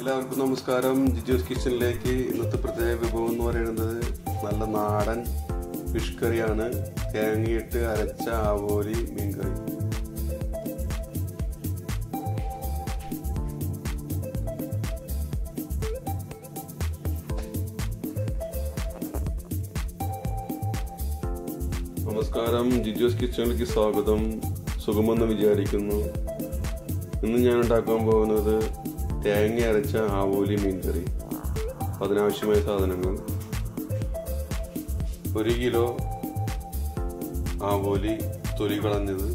എല്ലാവർക്കും നമസ്കാരം ജിജോസ് കിച്ചണിലേക്ക് ഇന്നത്തെ പ്രത്യേക വിഭവം എന്ന് പറയുന്നത് നല്ല നാടൻ ഫിഷ് കറിയാണ് തേങ്ങയിട്ട് അരച്ച ആവോലി മീൻകറി നമസ്കാരം ജിജോസ് കിച്ചണിലേക്ക് സ്വാഗതം സുഖമെന്ന് വിചാരിക്കുന്നു ഇന്ന് ഞാൻ ഉണ്ടാക്കാൻ പോകുന്നത് തേങ്ങ അരച്ച ആവോലി മീൻകറി അതിനാവശ്യമായ സാധനങ്ങൾ ഒരു കിലോ ആവോലി തൊലി കളഞ്ഞത്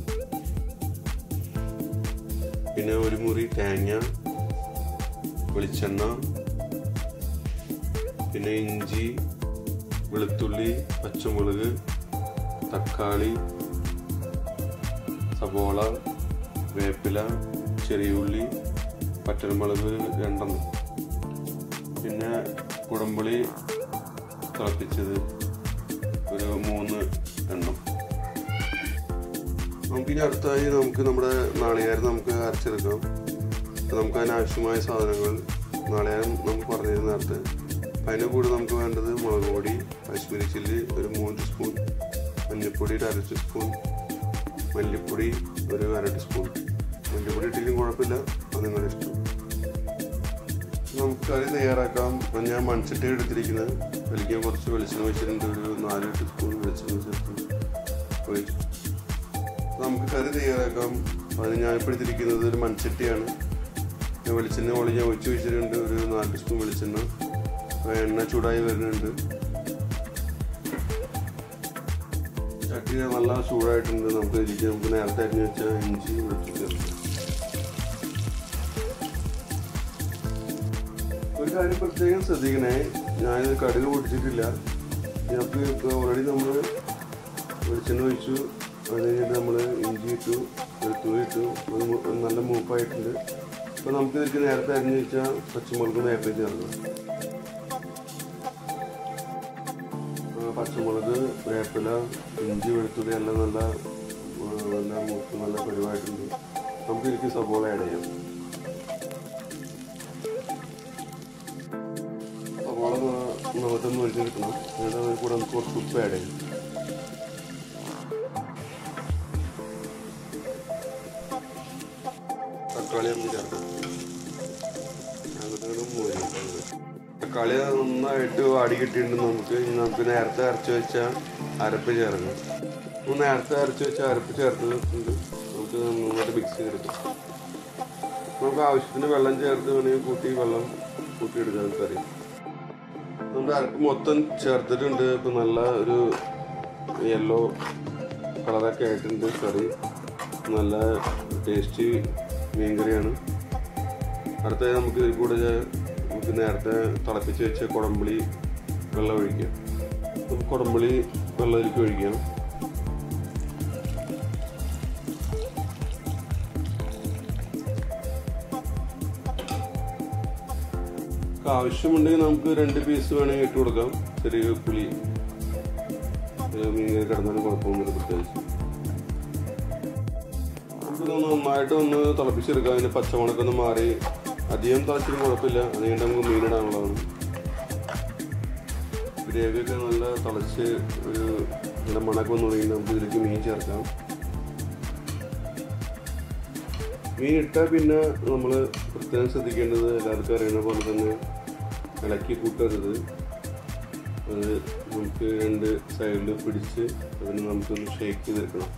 പിന്നെ ഒരു മുറി തേങ്ങ വെളിച്ചെണ്ണ പിന്നെ ഇഞ്ചി വെളുത്തുള്ളി പച്ചമുളക് തക്കാളി സബോള വേപ്പില ചെറിയുള്ളി പച്ചമുളക് രണ്ടെണ്ണം പിന്നെ കുടംപുളി തിളപ്പിച്ചത് ഒരു മൂന്ന് എണ്ണം നമുക്കിനി അടുത്തായി നമുക്ക് നമ്മുടെ നാളികേരം നമുക്ക് അരച്ചെടുക്കാം നമുക്ക് അതിനാവശ്യമായ സാധനങ്ങൾ നാളികേരം നമുക്ക് പറഞ്ഞിരുന്ന നേരത്തെ അതിൻ്റെ കൂടെ നമുക്ക് വേണ്ടത് മുളക് പൊടി കാശ്മീരി ചില്ലി ഒരു മൂന്ന് സ്പൂൺ മഞ്ഞൾപ്പൊടി ഒരു അര സ്പൂൺ മല്ലിപ്പൊടി ഒരു അര സ്പൂൺ മല്ലിപ്പൊടി ഇട്ടില്ലെങ്കിൽ കുഴപ്പമില്ല അത് നിങ്ങളുടെ ഇഷ്ടം നമുക്ക് കറി തയ്യാറാക്കാം അപ്പം ഞാൻ മൺചട്ടി എടുത്തിരിക്കുന്നത് വലിക്കാൻ കുറച്ച് വെളിച്ചെണ്ണ വെച്ചിട്ടുണ്ട് ഒരു നാല് സ്പൂൺ വെളിച്ചെണ്ണ ചേർത്ത് ഒഴിച്ചു നമുക്ക് കറി തയ്യാറാക്കാം അതിന് ഞാൻ ഇപ്പോൾ എടുത്തിരിക്കുന്നത് ഒരു മൺചട്ടിയാണ് വെളിച്ചെണ്ണ മുകളിൽ ഞാൻ ഒഴിച്ച് വെച്ചിട്ടുണ്ട് ഒരു നാല് സ്പൂൺ വെളിച്ചെണ്ണ എണ്ണ ചൂടായി വരുന്നുണ്ട് ചട്ടി നല്ല ചൂടായിട്ടുണ്ട് നമുക്ക് ഇതിലേക്ക് നമുക്ക് നേരത്തെ അരിഞ്ഞ് വെച്ച ഇഞ്ചി വെളുത്തുള്ളി ചേർക്കാം ഒരു കാര്യം പ്രത്യേകം ശ്രദ്ധിക്കണേ ഞാനിത് കടുക് പൊട്ടിച്ചിട്ടില്ല ഞങ്ങൾക്ക് ഇപ്പോൾ ഓൾറെഡി നമ്മൾ വെളിച്ചെണ്ണ ഒഴിച്ചു അത് കഴിഞ്ഞിട്ട് നമ്മൾ ഇഞ്ചി ഇട്ടു വെളുത്തുള്ളി ഇട്ടു അത് മു- നല്ല മൂപ്പായിട്ടുണ്ട് അപ്പോൾ നമുക്ക് ഇതിലേക്ക് നേരത്തെ അരിഞ്ഞ് വെച്ചാൽ പച്ചമുളക് നേരത്തെ ചേർക്കാം ആ, പച്ചമുളക് വേപ്പില ഇഞ്ചി വെളുത്തുള്ളി എല്ലാം നല്ല ആ, നല്ല മൂത്ത് നല്ല പരിവായിട്ടുണ്ട് നമുക്ക് ഇതിലേക്ക് സബോള ആഡ് ചെയ്യാം സബോള നമുക്കൊന്ന് ഒഴിച്ചെടുക്കണം എന്നിട്ട് അതിൽ കൂടെ നമുക്ക് കുറച്ച് ഉപ്പ് ആഡ് ചെയ്യും തക്കാളി നമുക്ക് ചേർക്കാം അങ്ങോട്ട് മൂരി തക്കാളി നന്നായിട്ട് വാടി കിട്ടിയിട്ടുണ്ട് നമുക്ക് ഇനി നമുക്ക് നേരത്തെ അരച്ച് വെച്ച അരപ്പ് ചേർക്കണം അപ്പോൾ നേരത്തെ അരച്ച് വെച്ച അരപ്പ് ചേർത്തിട്ടുണ്ട് നമുക്ക് നന്നായിട്ട് മിക്സ് ചെയ്തെടുക്കാം നമുക്ക് ആവശ്യത്തിന് വെള്ളം ചേർത്ത് വേണമെങ്കിൽ കൂട്ടി വെള്ളം കൂട്ടിയെടുക്കാൻ കറി നമ്മുടെ അരപ്പ് മൊത്തം ചേർത്തിട്ടുണ്ട് ഇപ്പം നല്ല ഒരു യെല്ലോ കളറൊക്കെ ആയിട്ടുണ്ട് കറി നല്ല ടേസ്റ്റി മീൻ കറിയാണ് അടുത്തത് നമുക്ക് ഇതിൽ കൂടെ ചെ- നമുക്ക് നേരത്തെ തിളപ്പിച്ച് വെച്ച കുടംപുളി വെള്ളം ഒഴിക്കാം നമുക്ക് കുടംപുളി വെള്ളം ഇതിലേക്ക് ഒഴിക്കാം നമുക്ക് ആവശ്യമുണ്ടെങ്കിൽ നമുക്ക് രണ്ട് പീസ് വേണമെങ്കിൽ ഇട്ട് കൊടുക്കാം ചെറിയ പുളി ഏഹ് മീൻ കറി കിടന്നാലും കുഴപ്പമൊന്നുമില്ല പ്രത്യേകിച്ച് നമുക്കിത് നന്നായിട്ട് ഒന്ന് തിളപ്പിച്ചെടുക്കാം അതിന്റെ പച്ചമുളകൊക്കെ ഒന്ന് മാറി അധികം തിളച്ചിട്ടും കുഴപ്പമില്ല അത് കഴിഞ്ഞിട്ട് നമുക്ക് മീനിടാനുള്ളതാണ് ഗ്രേവിയൊക്കെ നല്ല തിളച്ച് ഒരു നല്ല മണക്കം വന്നു തുടങ്ങി നമുക്ക് ഇതിലേക്ക് മീൻ ചേർക്കാം മീൻ ഇട്ടാൽ പിന്നെ നമ്മൾ പ്രത്യേകം ശ്രദ്ധിക്കേണ്ടത് എല്ലാവർക്കും അറിയുന്ന പോലെ തന്നെ ഇളക്കി കൂട്ടരുത് അത് നമുക്ക് രണ്ട് സൈഡിൽ പിടിച്ച് അതിന് നമുക്കൊന്ന് ഷേക്ക് ചെയ്തെടുക്കണം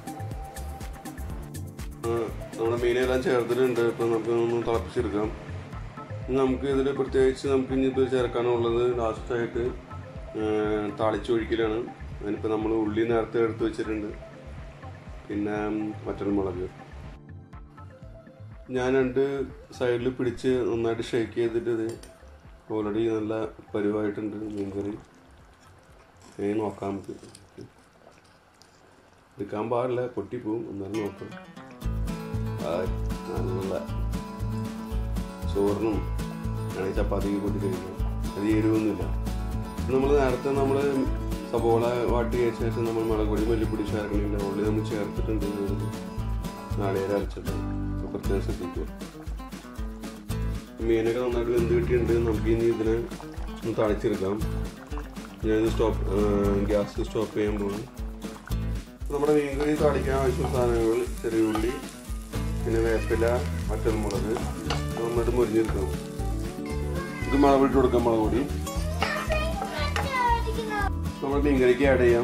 ആ, നമ്മുടെ മീനെല്ലാം ചേർത്തിട്ടുണ്ട് ഇപ്പം നമുക്ക് ഒന്ന് തിളപ്പിച്ചെടുക്കാം ഇനി നമുക്ക് ഇതിൽ പ്രത്യേകിച്ച് നമുക്ക് ഇനി ഇത് ചേർക്കാനുള്ളത് ലാസ്റ്റായിട്ട് താളിച്ചൊഴിക്കലാണ് അതിനിപ്പോൾ നമ്മൾ ഉള്ളി നേരത്തെ എടുത്ത് വെച്ചിട്ടുണ്ട് പിന്നെ വറ്റൽമുളക് ഞാൻ രണ്ട് സൈഡിൽ പിടിച്ച് നന്നായിട്ട് ഷേക്ക് ചെയ്തിട്ട് ഇത് ഓൾറെഡി നല്ല പരുവായിട്ടുണ്ട് മീൻകറി ഇനി നോക്കാം നമുക്ക് എടുക്കാൻ പാടില്ല പൊട്ടിപ്പോവും എന്നാലും നോക്കാം ആ, നല്ല ചോറിനും ആണെങ്കിൽ ചപ്പാത്തിക്ക് കൂട്ടി കഴിക്കും അത് എരിവൊന്നുമില്ല നമ്മൾ നേരത്തെ നമ്മൾ സബോള വാട്ടി കഴിച്ച ശേഷം നമ്മൾ മുളക് പൊടി മല്ലിപ്പൊടി ചേർക്കണില്ല ഓൾറെഡി നമ്മൾ ചേർത്തിട്ടുണ്ട് നാളികേരം അരച്ചിട്ട് അപ്പോൾ പ്രത്യേകം ശ്രദ്ധിക്കുക മീനൊക്കെ നന്നായിട്ട് വെന്ത് കിട്ടിയിട്ടുണ്ട് നമുക്ക് ഇനി ഇതിനെ ഒന്ന് തളിച്ചെടുക്കാം ഞാനിത് സ്റ്റോപ്പ് ഗ്യാസ് സ്റ്റോപ്പ് ചെയ്യാൻ പോകുന്നു നമ്മുടെ മീൻകറി തളിക്കാൻ ആവശ്യമുള്ള സാധനങ്ങൾ ചെറിയ ഉള്ളി പിന്നെ വേപ്പില മറ്റൽമുളക് നന്നായിട്ട് മുരിഞ്ഞെടുക്കണം ഇത് മുളക് ഇട്ട് കൊടുക്കാം മുളക് പൊടി നമ്മൾ മീൻകറിക്ക് ആഡ് ചെയ്യാം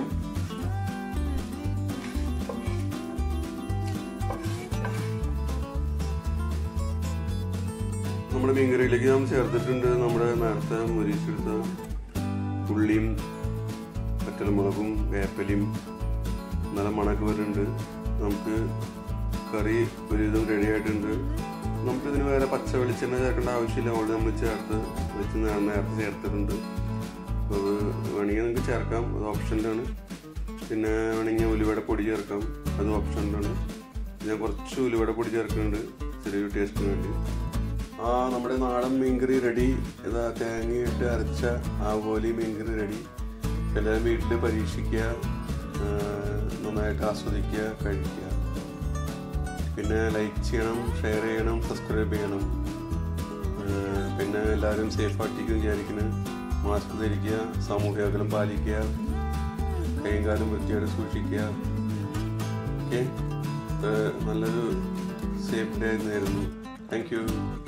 നമ്മുടെ മീൻകറിയിലേക്ക് നമ്മൾ ചേർത്തിട്ടുണ്ട് നമ്മുടെ നേരത്തെ മുരിച്ചെടുത്ത ഉള്ളിയും പറ്റൽമുളകും വേപ്പലയും നല്ല മണക്ക് വരുന്നുണ്ട് നമുക്ക് കറി ഒരുവിധം റെഡി ആയിട്ടുണ്ട് നമുക്കിതിന് വേറെ പച്ച വെളിച്ചെണ്ണ ചേർക്കേണ്ട ആവശ്യമില്ല ഓൾറെഡി നമ്മൾ ചേർത്ത് വെളിച്ചെണ്ണ നേരത്തെ ചേർത്തിട്ടുണ്ട് അപ്പോൾ അത് വേണമെങ്കിൽ നിങ്ങൾക്ക് ചേർക്കാം അത് ഓപ്ഷനിലാണ് പിന്നെ വേണമെങ്കിൽ ഉലുവയുടെ പൊടി ചേർക്കാം അത് ഓപ്ഷനിലാണ് ഞാൻ കുറച്ച് ഉലുവയുടെ പൊടി ചേർക്കുന്നുണ്ട് ചെറിയൊരു ടേസ്റ്റിന് വേണ്ടി ആ നമ്മുടെ നാടൻ മീൻകറി റെഡി ഇതാ തേങ്ങയിട്ട് അരച്ച ആ പോലെ മീൻകറി റെഡി എല്ലാവരും വീട്ടിൽ പരീക്ഷിക്കുക ആ, നന്നായിട്ട് ആസ്വദിക്കുക കഴിക്കുക പിന്നെ ലൈക്ക് ചെയ്യണം ഷെയർ ചെയ്യണം സബ്സ്ക്രൈബ് ചെയ്യണം ആ, പിന്നെ എല്ലാവരും സേഫായിട്ടിരിക്കും വിചാരിക്കുന്നു മാസ്ക് ധരിക്കുക സാമൂഹ്യ അകലം പാലിക്കുക കൈയും കാലും വൃത്തിയായിട്ട് സൂക്ഷിക്കുക ഓക്കെ നല്ലൊരു സേഫ് ഡേ ആയിരുന്നു താങ്ക് യു